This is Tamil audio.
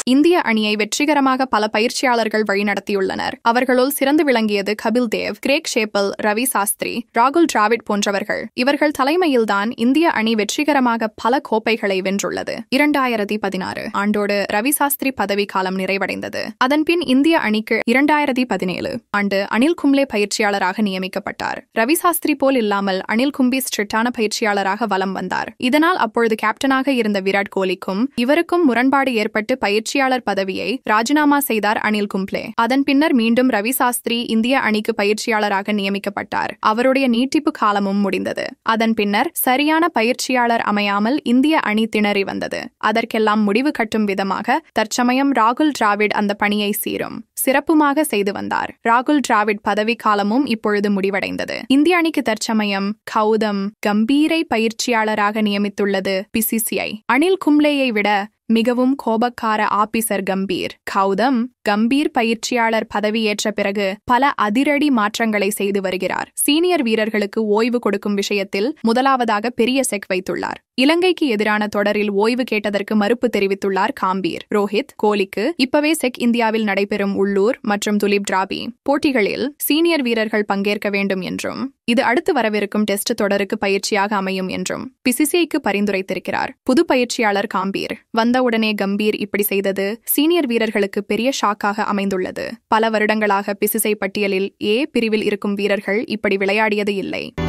இந்திய அணியை வெற்றிகரமாக பல பயிற்சியாளர்கள் வழிநடத்தியுள்ளனர் அவர்களுள் சிறந்து விளங்கியது கபில் தேவ் கிரேக் ஷேப்பல் ரவி சாஸ்திரி ராகுல் டிராவிட் போன்றவர்கள் இவர்கள் தலைமையில்தான் இந்திய அணி வெற்றிகரமாக பல கோப்பைகளை வென்றுள்ளது இரண்டாயிரத்தி பதினாறு ஆண்டோடு ரவி சாஸ்திரி பதவி காலம் நிறைவடைந்தது அதன்பின் இந்திய அணிக்கு இரண்டாயிரத்தி பதினேழு ஆண்டு அனில் கும்ளே பயிற்சியாளராக நியமிக்கப்பட்டார் ரவி சாஸ்திரி போல் இல்லாமல் அனில் கும்பி ஸ்ட்ரிக்டான பயிற்சியாளராக வலம் வந்தார் இதனால் அப்பொழுது கேப்டனாக இருந்த விராட் கோலிக்கும் இவருக்கும் முரண்பாடு ஏற்பட்டு பயிற்சியாளர் பதவியை ராஜினாமா செய்தார் அனில் கும்ப்ளே அதன் பின்னர் மீண்டும் ரவி சாஸ்திரி இந்திய அணிக்கு பயிற்சியாளராக நியமிக்கப்பட்டார் அவருடைய நீட்டிப்பு காலமும் முடிந்தது அதன் பின்னர் சரியான பயிற்சியாளர் அமையாமல் இந்திய அணி திணறி வந்தது அதற்கெல்லாம் முடிவு கட்டும் விதமாக தற்சமயம் ராகுல் டிராவிட் அந்த பணியை சீரும் சிறப்புமாக செய்து வந்தார் ராகுல் டிராவிட் பதவி காலமும் இப்பொழுது முடிவடைந்தது இந்திய அணிக்கு தற்சமயம் கௌதம் கம்பீரை பயிற்சியாளராக நியமித்துள்ளது பிசிசிஐ அனில் கும்ளேயை விட மிகவும் கோபக்கார ஆபீசர் கம்பீர் கௌதம் கம்பீர் பயிற்சியாளர் பதவியேற்ற பிறகு பல அதிரடி மாற்றங்களை செய்து வருகிறார் சீனியர் வீரர்களுக்கு ஓய்வு கொடுக்கும் விஷயத்தில் முதலாவதாக பெரிய செக் வைத்துள்ளார் இலங்கைக்கு எதிரான தொடரில் ஓய்வு கேட்டதற்கு மறுப்பு தெரிவித்துள்ளார் காம்பீர் ரோஹித் கோலிக்கு இப்பவே செக் இந்தியாவில் நடைபெறும் உள்ளூர் மற்றும் துலிப் டிராபி போட்டிகளில் சீனியர் வீரர்கள் பங்கேற்க வேண்டும் என்றும் இது அடுத்து வரவிருக்கும் டெஸ்ட் தொடருக்கு பயிற்சியாக அமையும் என்றும் பிசிசிஐக்கு பரிந்துரைத்திருக்கிறார் புது பயிற்சியாளர் காம்பீர் வந்தவுடனே கம்பீர் இப்படி செய்தது சீனியர் வீரர்களுக்கு பெரிய ஷாக்காக அமைந்துள்ளது பல வருடங்களாக பிசிசை பட்டியலில் ஏ பிரிவில் இருக்கும் வீரர்கள் இப்படி விளையாடியது இல்லை